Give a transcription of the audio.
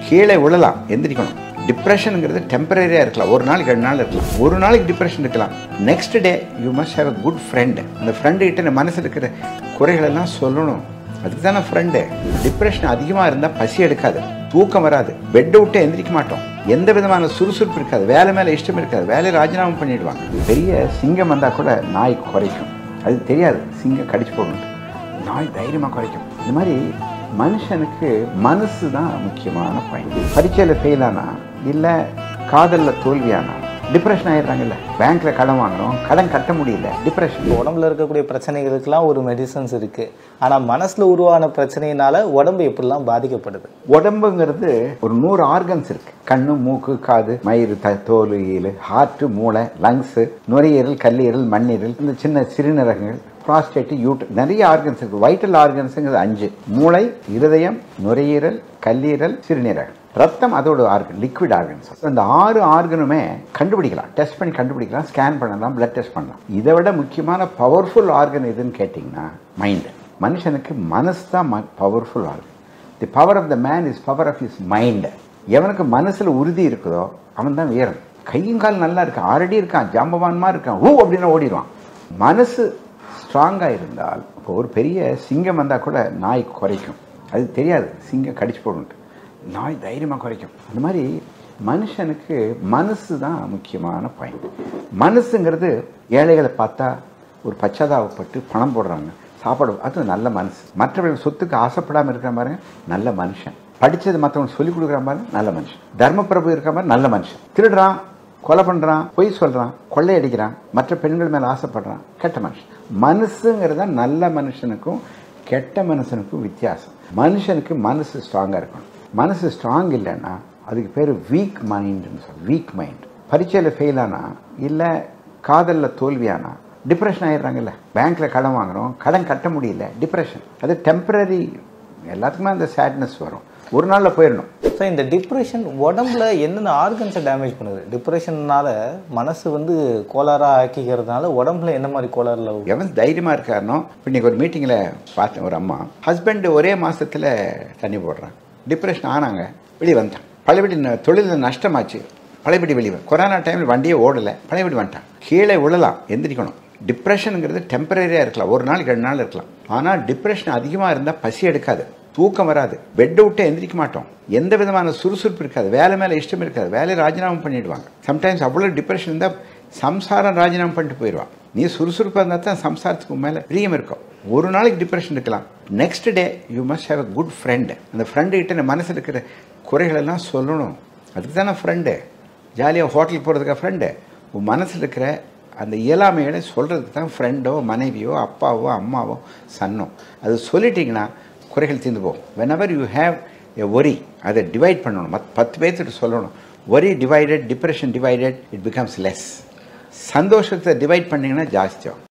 கீழே விழலாம் எந்திரிக்கணும் டிப்ரெஷனுங்கிறது டெம்பரரியாக இருக்கலாம் ஒரு நாளைக்கு ரெண்டு நாள் இருக்கலாம் ஒரு நாளைக்கு டிப்ரெஷன் இருக்கலாம் next day you must have a good friend அந்த ஃப்ரெண்டு கிட்ட இந்த மனசில் இருக்கிற குறைகளெல்லாம் சொல்லணும் அதுக்கு தானே ஃப்ரெண்டு டிப்ரெஷன் அதிகமாக இருந்தால் பசி எடுக்காது தூக்கம் வராது பெட்டை விட்டு எந்திரிக்க மாட்டோம் எந்த விதமான சுறுசுறுப்பு இருக்காது வேலை மேலே இஷ்டம் இருக்காது வேலையை ராஜினாமா பண்ணிடுவாங்க பெரிய சிங்கம் வந்தால் கூட நாய் குறைக்கும் அது தெரியாது சிங்கம் கடிச்சு போடணும் நாய் தைரியமாக குறைக்கும் இந்த மாதிரி மனுஷனுக்கு மனசு தான் முக்கியமான பாயிண்ட் பரீட்சையில் ஃபெயில் ஆனா இல்லை காதலில் தோல்வியானா டிப்ரெஷன் ஆயிடுறாங்கல்ல பேங்க்ல கடன் வாங்குறோம் கடன் கட்ட முடியல டிப்ரெஷன் இப்போ உடம்புல இருக்கக்கூடிய பிரச்சனைகளுக்கெல்லாம் ஒரு மெடிசன்ஸ் இருக்கு ஆனா மனசுல உருவான பிரச்சனையினால உடம்பு எப்படிலாம் பாதிக்கப்படுது உடம்புங்கிறது ஒரு நூறு ஆர்கன்ஸ் இருக்கு கண்ணு மூக்கு காது மயிறு த தோல் ஈலு ஹார்ட் மூளை லங்ஸ் நுரையீரல் கல்லீரல் மண்ணீரல் இந்த சின்ன சிறுநீரகங்கள் ப்ராஸ்டேட் யூட் நிறைய ஆர்கன்ஸ் இருக்கு வைட்டல் ஆர்கன்ஸுங்கிறது அஞ்சு மூளை இருதயம் நுரையீரல் கல்லீரல் சிறுநீரகம் ரத்தம் அதோட ஆர்கன் லிக்விட் ஆர்கன்ஸ் அந்த ஆறு ஆர்கனுமே கண்டுபிடிக்கலாம் டெஸ்ட் பண்ணி கண்டுபிடிக்கலாம் ஸ்கேன் பண்ணலாம் பிளட் டெஸ்ட் பண்ணலாம் இதை விட முக்கியமான பவர்ஃபுல் ஆர்கன் எதுன்னு கேட்டிங்கன்னா மைண்டு மனுஷனுக்கு மனசு தான் powerful organ the power of the man is power of is mind எவனுக்கு மனசுல உறுதி இருக்குதோ அவன் தான் வீரன் கையும் கால் நல்லா இருக்கான் ஆல்ரெடி இருக்கான் ஜாம்பவான்மா இருக்கான் ஊ அப்படின்னு ஓடிடுவான் மனசு ஸ்ட்ராங்காக இருந்தால் இப்போ ஒரு பெரிய சிங்கம் வந்தால் கூட நாய் குறைக்கும் அது தெரியாது சிங்கம் கடிச்சு போடுன்ட்டு நாய் தைரியமாக குறைக்கும் அந்த மாதிரி மனுஷனுக்கு மனசு தான் முக்கியமான பாயிண்ட் மனசுங்கிறது ஏழைகளை பார்த்தா ஒரு பச்சாதாபப்பட்டு பணம் போடுறாங்க சாப்பாடு அது நல்ல மனசு மற்றவர்கள் சொத்துக்கு ஆசைப்படாமல் இருக்கிற பாருங்க நல்ல மனுஷன் படித்தது மற்றவங்க சொல்லிக் கொடுக்குற மாதிரி நல்ல மனுஷன் தர்மப்பிரபு இருக்கிற மாதிரி நல்ல மனுஷன் திருடுறான் கொலை பண்ணுறான் பொய் சொல்கிறான் கொள்ளையடிக்கிறான் மற்ற பெண்கள் மேலே ஆசைப்படுறான் கெட்ட மனுஷன் மனசுங்கிறது தான் நல்ல மனுஷனுக்கும் கெட்ட மனுஷனுக்கும் வித்தியாசம் மனுஷனுக்கு மனசு ஸ்ட்ராங்காக இருக்கணும் மனசு ஸ்ட்ராங் இல்லைன்னா அதுக்கு பேர் வீக் மைண்டுன்னு சொல்ல வீக் மைண்ட் பரீட்சையில் ஃபெயில் ஆனா இல்லை காதலில் தோல்வியானா டிப்ரெஷன் ஆயிடுறாங்கல்ல பேங்க்ல கடன் வாங்குறோம் கடன் கட்ட முடியல டிப்ரெஷன் அது டெம்பரரி எல்லாத்துக்குமே அந்த சேட்னஸ் வரும் ஒரு நாளில் போயிடணும் ஸோ இந்த டிப்ரெஷன் உடம்புல என்னென்ன ஆர்கன்ஸை டேமேஜ் பண்ணுது டிப்ரெஷன்னால மனசு வந்து கோளாறா ஆக்கிக்கிறதுனால உடம்புல என்ன மாதிரி கோளாறுல எவன் தைரியமாக இருக்காருனோ இன்னைக்கு ஒரு மீட்டிங்கில் பார்த்தேன் ஒரு அம்மா ஹஸ்பண்ட் ஒரே மாசத்துல தண்ணி போடுறான் டிப்ரெஷன் ஆனாங்க வெளியே வந்துட்டான் பழையபடி ந- தொழிலில் நஷ்டமாச்சு பழையபடி வெளியே கொரோனா டைமில் வண்டியே ஓடலை பழையபடி வந்துட்டான் கீழே விழலாம் எந்திரிக்கணும் டிப்ரெஷனுங்கிறது டெம்பரரியாக இருக்கலாம் ஒரு நாளைக்கு ரெண்டு நாள் இருக்கலாம் ஆனால் டிப்ரெஷன் அதிகமாக இருந்தால் பசி எடுக்காது தூக்கம் வராது பெட்டை விட்டு எந்திரிக்க மாட்டோம் எந்த விதமான சுறுசுறுப்பு இருக்காது வேலை மேலே இஷ்டம் இருக்காது வேலையை ராஜினாமா பண்ணிடுவாங்க சம்டைம்ஸ் அவ்வளோ டிப்ரெஷன் இருந்தால் சம்சாரம் ராஜினாமா பண்ணிட்டு போயிடுவான் நீ சுறுசுறுப்பாக இருந்தால் தான் சம்சாரத்துக்கு மேலே பிரியம் இருக்கும் ஒரு நாளைக்கு டிப்ரெஷன் இருக்கலாம் next day you must have a good friend அந்த ஃப்ரெண்டு கிட்ட இந்த மனசில் இருக்கிற குறைகளெல்லாம் சொல்லணும் அதுக்கு தானே ஃப்ரெண்டு ஜாலியாக ஹோட்டலுக்கு போகிறதுக்காக ஃப்ரெண்டு உன் மனசில் இருக்கிற அந்த இயலாமைகளை சொல்கிறதுக்கு தான் ஃப்ரெண்டோ மனைவியோ அப்பாவோ அம்மாவோ சன்னோ அது சொல்லிட்டீங்கன்னா குறைகள் தீர்ந்து போகும் when you have a worry அதை டிவைட் பண்ணணும் மத் பத்து பேர்த்துட்டு சொல்லணும் worry divided depression divided it becomes less சந்தோஷத்தை டிவைட் பண்ணிங்கன்னா ஜாஸ்தியாகும்